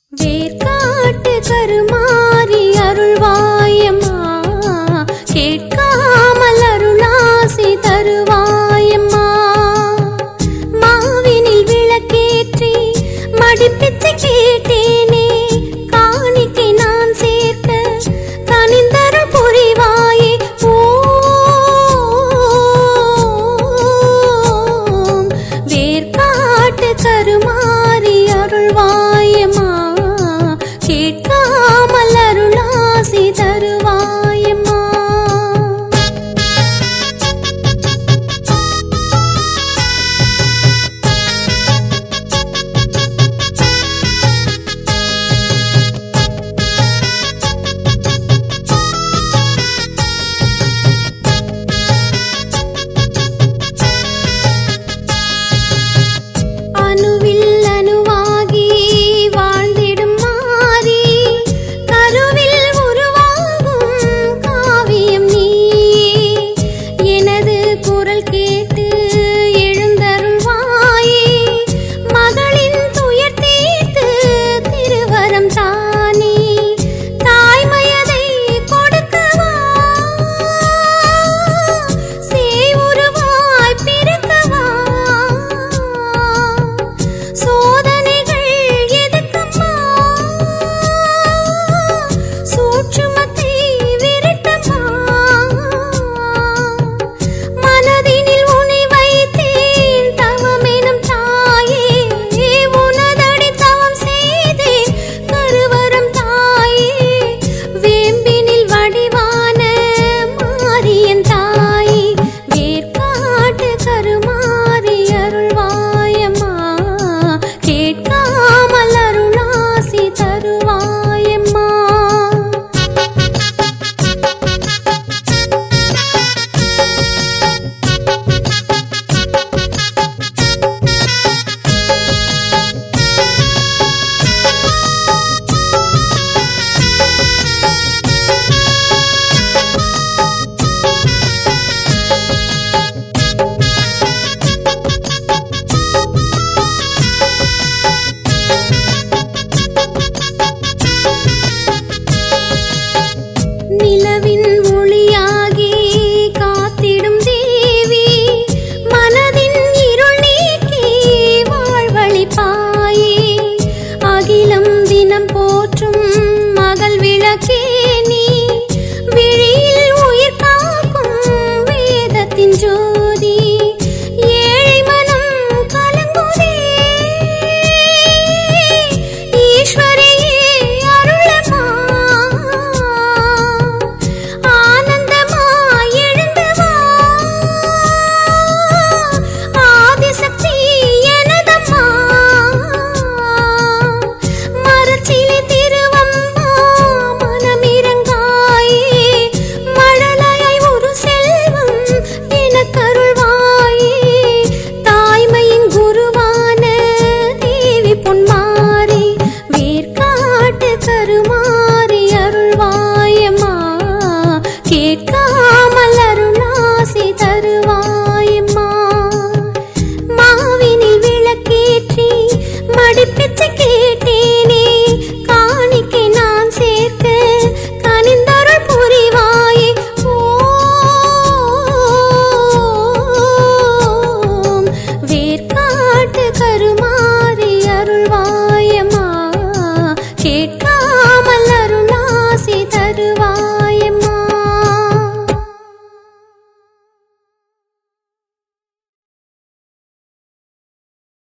வேர்க்காட்டு கருமாறி அருள்வாயம்மா கேட்காமல் அருளாசி தருவாயம்மா மாவினில் விளக்கேற்றி மடிப்பிச்சு கேட்டேனே காணிக்கை நான் சேர்க்க கனிந்தருள் புரிவாயே ஓம் வேர்க்காட்டு கருமாறி அருள்வாயம்மா கேட்காமல் அருளாசி தருவாயம்மா அணுவில் அணுவாகி வாழ்ந்திடும் மாறி கருவில் உருவாகும் காவியம் நீ எனது குரல் கேட்டு எழுந்தருள்வாயே மகளின் துயர் தீர்த்து திருவரம் தானே தாய்மையதை கொடுக்கவா சேவுருவாய் பிறக்கவா சோதனைகள் எதுக்கம்மா சூட்சுமத்தை விரட்டம்மா மனதினில் உனை வைத்தேன் தவமெனும் தாயே உனதடி தவம் செய்தேன் கருவரம் தாயே வேம்பினில் வடிவான மாரியன் தாயே வேர்க்காட்டு கருமாறி அருள்வாயம்மா கேட்காமல் அருளாசி தருவாயம்மா நிலவின் ஒளியாகி காத்திடும் தேவி மனதின் இருள் நீக்கி வாழ்வழிப்பாயே அகிலம் தினம் போற்றும் மகள் விளக்கே நீ விழியில் உயிர் காக்கும் வேதத்தின் ஜோதி ஏழை மனம் கலங்குதே ஈஸ்வரியே அருளமா ஆனந்தமாய் எழுந்து வா ஆதிசக்தி எனதம்மா மரச்சிலை திருவம்மா மனமிரங்காயே மழலையாய் ஒரு செல்வம் எனக்கருள்வாயே தாய்மையின் குருவான தேவி பொன்மாரி வேர்க்காட்டு கருமாறி அருள்வாயம்மா கேட்காமல் அருளாசி தருவாயம்மா மாவினில் விளக்கேற்றி மடிப்பிச்சு கேட்டேனே காணிக்கை நான் சேர்க்க கனிந்தருள் புரிவாயே ஓம் வேர்க்காட்டு கருமாறி அருள்வாயம்மா கேட்காமல் அருளாசி தருவாய்